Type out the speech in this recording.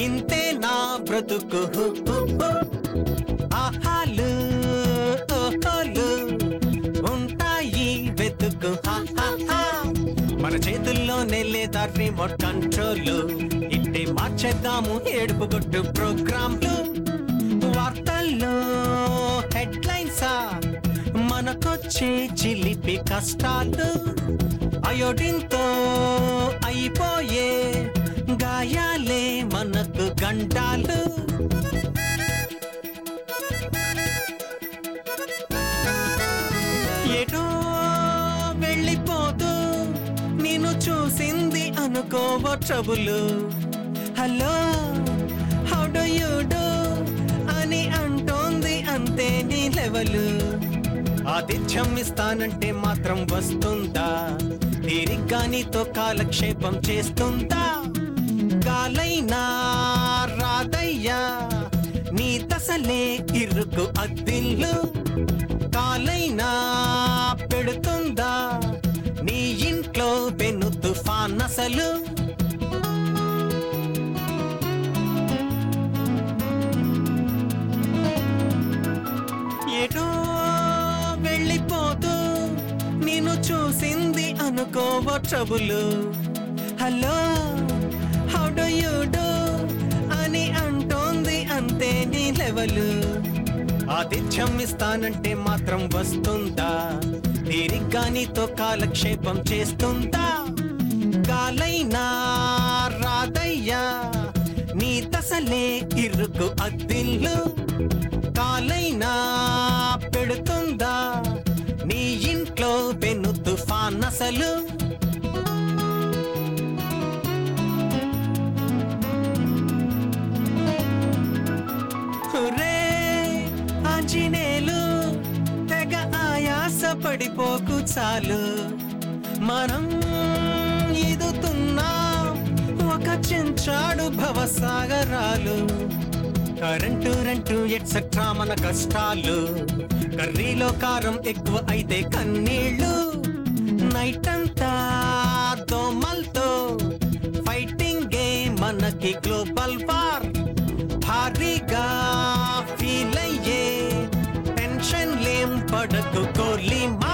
ఇంతే నా బ్రతుకు ఆహాలు ఓహోలు ఉంటాయి వెతుకు హా, హా, హా. మన చేతుల్లోనే లేదా రిమోట్ కంట్రోల్ ఇట్టే మార్చేద్దాము ఏడుపు కొట్టు ప్రోగ్రాంలు వార్తల్లో హెడ్లైన్సా మనకొచ్చే చిలిపి కష్టాలు అయోడిన్తో అయిపోయే గాయాలే మనకు గంటాలు ఎటో వెళ్ళిపోతూ నేను చూసింది అనుకోవ trouble hello how do you do అని అంటోంది అంతే నీ లెవెలు ఆతిథ్యం ఇస్తానంటే మాత్రం వస్తుందా తీరిగ్గా నీతో కాలక్షేపం చేస్తుందా గాలైనా రాదయ్యా నీ దశలే ఇరుకు అద్దిల్లు కాలైనా పెడుతుందా నీ ఇంట్లో పెను తుఫాన్ అసలు ఎటో వెళ్ళిపోతూ నేను చూసింది అనుకోవ trouble hello how do you do అని అంటోంది అంతే నీ లెవెలు ఆతిథ్యం ఇస్తానంటే మాత్రం వస్తుందా తీరిగ్గా నీతో కాలక్షేపం చేస్తుందా గాలైనా రాదయ్యా నీ దశలే ఇరుకు అద్దిల్లు కాలైనా పెడుతుందా నీ ఇంట్లో వెను తుఫాన్ అసలు హుర్రే ఆంజనేయులు తెగ ఆయాస పడిపోకు చాలు మనం ఈదుతున్నాం ఒక చెంచాడు భవసాగరాలు కరెంటు రెంటు ఎట్సెట్రా మన కష్టాలు కర్రీలో కారం ఎక్కువ అయితే కన్నీళ్ళు నైట్ అంతా దోమల్తో ఫైటింగ్ గేమ్ మనకి గ్లోబల్ వార్ భారీగా ఫీల్ అయ్యే టెన్షన్ లేం పడకు కోర్లీ మా